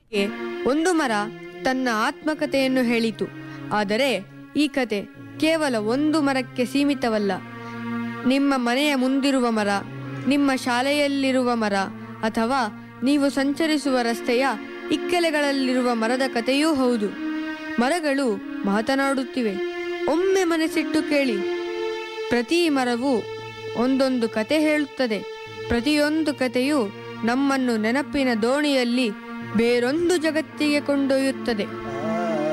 ಗೆ ಒಂದು ಮರ ತನ್ನ ಆತ್ಮಕಥೆಯನ್ನು ಹೇಳಿತು ಆದರೆ ಈ ಕತೆ ಕೇವಲ ಒಂದು ಮರಕ್ಕೆ ಸೀಮಿತವಲ್ಲ ನಿಮ್ಮ ಮನೆಯ ಮುಂದಿರುವ ಮರ ನಿಮ್ಮ ಶಾಲೆಯಲ್ಲಿರುವ ಮರ ಅಥವಾ ನೀವು ಸಂಚರಿಸುವ ರಸ್ತೆಯ ಇಕ್ಕೆಲೆಗಳಲ್ಲಿರುವ ಮರದ ಕಥೆಯೂ ಹೌದು ಮರಗಳು ಮಾತನಾಡುತ್ತಿವೆ ಒಮ್ಮೆ ಮನಸ್ಸಿಟ್ಟು ಕೇಳಿ ಪ್ರತಿ ಮರವು ಒಂದೊಂದು ಕತೆ ಹೇಳುತ್ತದೆ ಪ್ರತಿಯೊಂದು ಕಥೆಯು ನಮ್ಮನ್ನು ನೆನಪಿನ ದೋಣಿಯಲ್ಲಿ ಬೇರೊಂದು ಜಗತ್ತಿಗೆ ಕೊಂಡೊಯ್ಯುತ್ತದೆ